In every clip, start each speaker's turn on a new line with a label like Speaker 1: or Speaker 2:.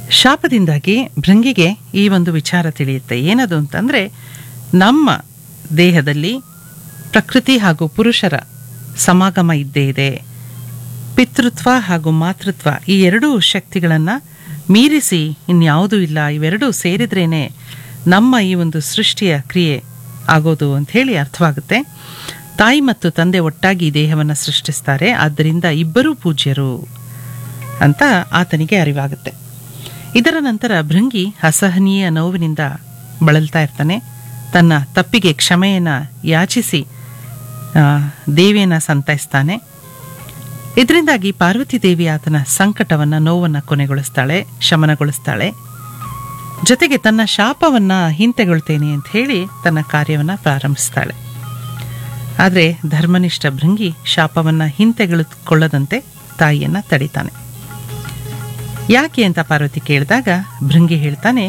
Speaker 1: ಶಾಪದಿಂದಾಗಿ ಭೃಂಗಿಗೆ ಈ ಒಂದು ವಿಚಾರ ತಿಳಿಯುತ್ತೆ ಏನದು ಅಂತಂದರೆ ನಮ್ಮ ದೇಹದಲ್ಲಿ ಪ್ರಕೃತಿ ಹಾಗೂ ಪುರುಷರ ಸಮಾಗಮ ಇದ್ದೇ ಇದೆ ಪಿತೃತ್ವ ಹಾಗೂ ಮಾತೃತ್ವ ಈ ಎರಡೂ ಶಕ್ತಿಗಳನ್ನು ಮೀರಿಸಿ ಇನ್ಯಾವುದೂ ಇಲ್ಲ ಇವೆರಡೂ ಸೇರಿದ್ರೇನೆ ನಮ್ಮ ಈ ಒಂದು ಸೃಷ್ಟಿಯ ಕ್ರಿಯೆ ಆಗೋದು ಅಂಥೇಳಿ ಅರ್ಥವಾಗುತ್ತೆ ತಾಯಿ ಮತ್ತು ತಂದೆ ಒಟ್ಟಾಗಿ ಈ ದೇಹವನ್ನು ಸೃಷ್ಟಿಸ್ತಾರೆ ಆದ್ದರಿಂದ ಇಬ್ಬರೂ ಪೂಜ್ಯರು ಅಂತ ಆತನಿಗೆ ಅರಿವಾಗುತ್ತೆ ಇದರ ನಂತರ ಭೃಂಗಿ ಅಸಹನೀಯ ನೋವಿನಿಂದ ಬಳಲ್ತಾ ಇರ್ತಾನೆ ತನ್ನ ತಪ್ಪಿಗೆ ಕ್ಷಮೆಯನ್ನು ಯಾಚಿಸಿ ಆ, ದೇವಿಯನ್ನು ಸಂತೈಸ್ತಾನೆ ಇದರಿಂದಾಗಿ ಪಾರ್ವತಿ ದೇವಿ ಆತನ ಸಂಕಟವನ್ನು ನೋವನ್ನು ಕೊನೆಗೊಳಿಸ್ತಾಳೆ ಶಮನಗೊಳಿಸ್ತಾಳೆ ಜೊತೆಗೆ ತನ್ನ ಶಾಪವನ್ನು ಹಿಂತೆಗೊಳ್ತೇನೆ ಅಂತ ಹೇಳಿ ತನ್ನ ಕಾರ್ಯವನ್ನು ಪ್ರಾರಂಭಿಸ್ತಾಳೆ ಆದರೆ ಧರ್ಮನಿಷ್ಠ ಭೃಂಗಿ ಶಾಪವನ್ನು ಹಿಂತೆಗೆದುಕೊಳ್ಳದಂತೆ ತಾಯಿಯನ್ನು ತಡಿತಾನೆ ಯಾಕೆ ಅಂತ ಪಾರ್ವತಿ ಕೇಳಿದಾಗ ಭೃಂಗಿ ಹೇಳ್ತಾನೆ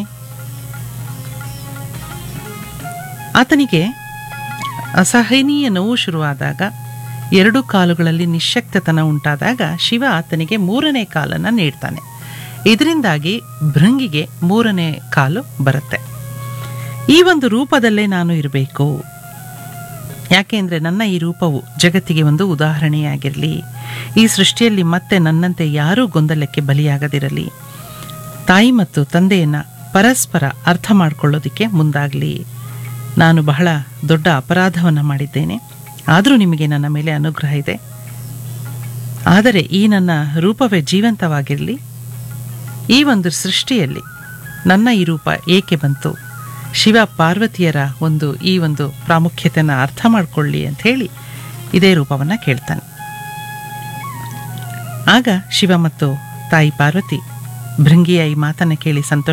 Speaker 1: ಆತನಿಗೆ ಅಸಹನೀಯ ನೋವು ಶುರುವಾದಾಗ ಎರಡು ಕಾಲುಗಳಲ್ಲಿ ನಿಶ್ಶಕ್ತತನ ಉಂಟಾದಾಗ ಶಿವ ಆತನಿಗೆ ಮೂರನೇ ಕಾಲನ್ನು ನೀಡ್ತಾನೆ ಇದರಿಂದಾಗಿ ಭೃಂಗಿಗೆ ಮೂರನೇ ಕಾಲು ಬರುತ್ತೆ ಈ ಒಂದು ರೂಪದಲ್ಲೇ ನಾನು ಇರಬೇಕು ಯಾಕೆಂದರೆ ನನ್ನ ಈ ರೂಪವು ಜಗತ್ತಿಗೆ ಒಂದು ಉದಾಹರಣೆಯಾಗಿರಲಿ ಈ ಸೃಷ್ಟಿಯಲ್ಲಿ ಮತ್ತೆ ನನ್ನಂತೆ ಯಾರೂ ಗೊಂದಲಕ್ಕೆ ಬಲಿಯಾಗದಿರಲಿ ತಾಯಿ ಮತ್ತು ತಂದೆಯನ್ನು ಪರಸ್ಪರ ಅರ್ಥ ಮಾಡ್ಕೊಳ್ಳೋದಕ್ಕೆ ಮುಂದಾಗಲಿ ನಾನು ಬಹಳ ದೊಡ್ಡ ಅಪರಾಧವನ್ನು ಮಾಡಿದ್ದೇನೆ ಆದರೂ ನಿಮಗೆ ನನ್ನ ಮೇಲೆ ಅನುಗ್ರಹ ಇದೆ ಆದರೆ ಈ ನನ್ನ ರೂಪವೇ ಜೀವಂತವಾಗಿರಲಿ ಈ ಒಂದು ಸೃಷ್ಟಿಯಲ್ಲಿ ನನ್ನ ಈ ರೂಪ ಏಕೆ ಬಂತು ಶಿವ ಪಾರ್ವತಿಯರ ಒಂದು ಈ ಒಂದು ಪ್ರಾಮುಖ್ಯತೆಯನ್ನು ಅರ್ಥ ಮಾಡಿಕೊಳ್ಳಿ ಅಂತ ಹೇಳಿ ಇದೇ ರೂಪವನ್ನು ಕೇಳ್ತಾನೆ ಆಗ ಶಿವ ಮತ್ತು ತಾಯಿ ಪಾರ್ವತಿ ಭೃಂಗಿಯ ಈ ಮಾತನ್ನು ಕೇಳಿ ಸಂತೋಷ